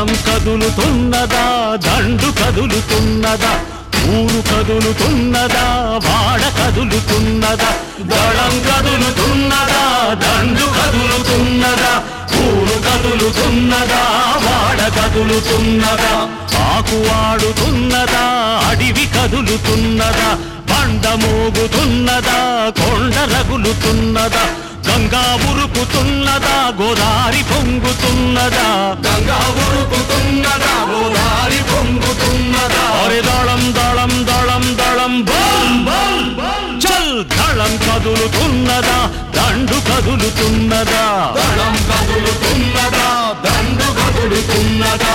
దళం కదులుతున్నదా దండు కదులుతున్నదా ఊరు కదులుతున్నదా వాడ కదులుతున్నదా దళం కదులుతున్నదా దండు కదులుతున్నదా ఊరు కదులుతున్నదా వాడ కదులుతున్నదా ఆకు ఆడుతున్నదా అడివి కదులుతున్నదా బండ మోగుతున్నదా కొండ రగులుతున్నదా గంగా ఉరుకుతున్నదా గోదారి పొంగుతున్నదా గంగా ఉరుకుతున్నదా గోదారి పొంగుతున్నదా అరే దళం దళం దళం దళం బల్ బల్ చల్ దళం కదులుతున్నదా దండు కదులుతున్నదా దళం కదులుతున్నదా దండు కదులుతున్నదా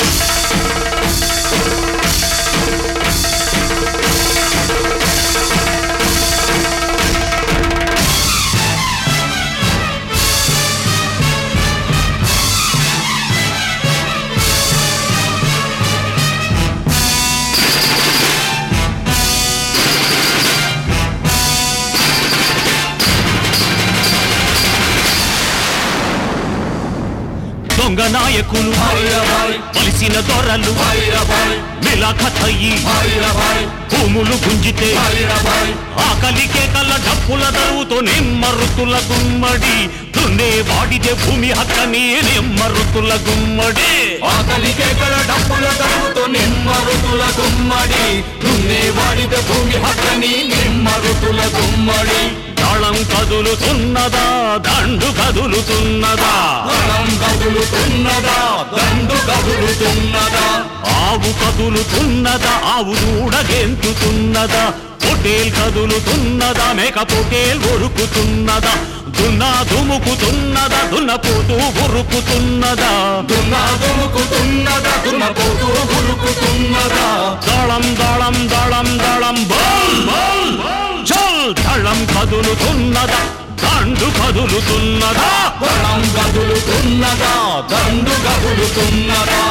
దొంగ నాయకులు భైరవాయ్ కలిసిన దొరలు భైరవాయ్ మిలాఖతయ్యి భైరవాయ్ భూములు గుంజితే భైరవాయ్ ఆకలి కేకల డప్పుల దరువుతో నిమ్మరుతుల గుమ్మడి దున్నే వాడిదే భూమి హక్కని నిమ్మరుతుల గుమ్మడి ఆకలి కేకల డప్పుల దరువుతో నిమ్మ ఋతుల గుమ్మడి దున్నే వాడిద భూమి హక్కని నిమ్మ ఋతుల గుమ్మడి దళం కదులుతున్నదా దండు కదులుతున్నదా దళం కదులుతున్నదా దండు కదులుతున్నదా ఆవు కదులుతున్నదా ఆవు దూడ గెంతుతున్నదా పొటేల్ కదులుతున్నదా మేక పొటేల్ ఉరుకుతున్నదా దున్నా దుముకుతున్నదా దున్నపోతూ ఉరుకుతున్నదా దున్నా దుముకుతున్నదా దున్నపోతూ ఉరుకుతున్నదా దళం దళం దళం దళం బల్ బల్ చల్ దళం కదులుతున్నదా దండు కదులుతున్నదా దళం కదులుతున్నదా దండు కదులుతున్నదా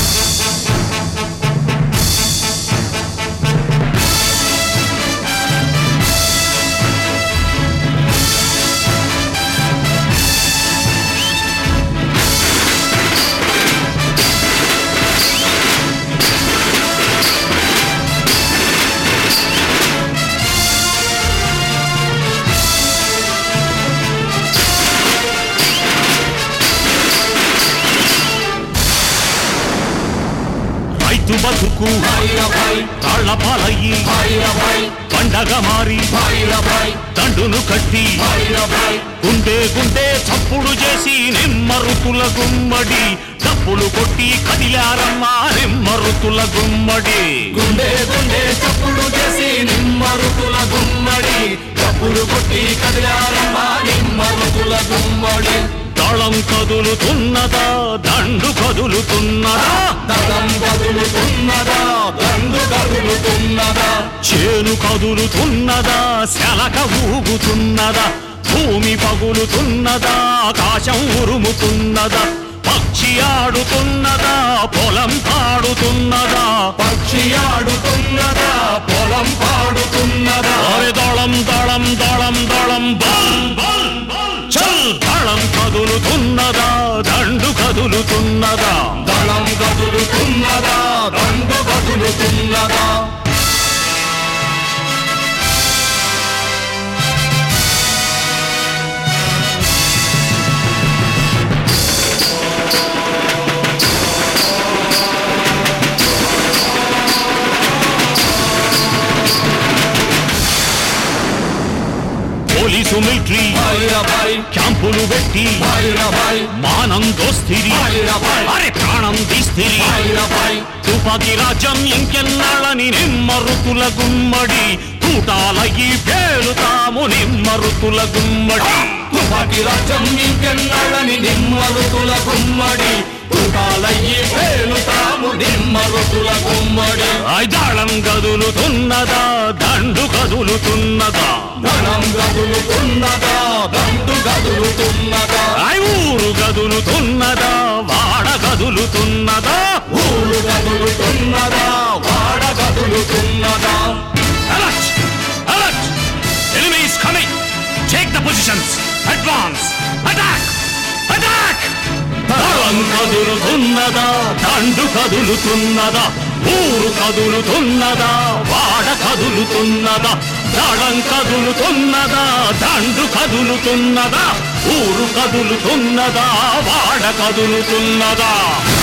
రైతు బతుకు భైరవాయ్ తాళ్లపాలయ్యి భైరవాయ్ పండగ మారి భైరవాయ్ దండును కట్టి భైరవాయ్ గుండె గుండె చప్పుడు చేసి నిమ్మరుతుల గుమ్మడి డప్పులు కొట్టి కదిలారమ్మా నిమ్మరుతుల గుమ్మడి గుండె గుండె చప్పుడు చేసి నిమ్మ ఋతుల గుమ్మడి చప్పుడు కొట్టి కదిలారమ్మ నిమ్మ ఋతుల గుమ్మడి దళం కదులుతున్నదా దండు కదులుతున్నదా దళం కదులుతున్నదా దండు కదులుతున్నదా చేను కదులుతున్నదా శలక ఊగుతున్నదా భూమి పగులుతున్నదా ఆకాశం ఉరుముతున్నదా పక్షి ఆడుతున్నదా పొలం పాడుతున్నదా పక్షి ఆడుతున్నదా పొలం పాడుతున్నదా అరే దళం దళం దళం దళం బల్ బల్ చల్ దళం కదులుతున్నదా దండు కదులుతున్నదా దళం కదులుతున్నదా దండు కదులుతున్నదా పోలీసు మిలిటరీ భైరవాయ్ క్యాంపులు పెట్టి భైరవాయ్ మానం దోస్తిరి భైరవాయ్ అరే ప్రాణం తీస్తిరి భైరవాయ్ తుపాకి రాజ్యం ఇంకెన్నాళ్ళని నిమ్మరుతుల గుమ్మడి తూటాలయ్యి పేలుతాము నిమ్మరుతుల గుమ్మడి తుపాకి రాజ్యం ఇంకెన్నాళ్ళని నిమ్మ ఋతుల గుమ్మడి తుపాలయ్యి పేలుతాము నిమ్మ ఋతుల గుమ్మడి ఐదాళం కదులుతున్నదా దండు కదులుతున్నదా ధనం గదులుతున్నదా దండు గదులుతున్నదా ఐ ఊరు కదులుతున్నదా వాడ కదులుతున్నదా ఊరు గదులుతున్నదా వాడ గదులుతున్నదా Alert! Alert! Enemy is coming! Take the positions! Advance! Attack! Attack! దళం కదులుతున్నదా దండు కదులుతున్నదా ఊరు కదులుతున్నదా వాడ కదులుతున్నదా దళం కదులుతున్నదా దండు కదులుతున్నదా ఊరు కదులుతున్నదా వాడ కదులుతున్నదా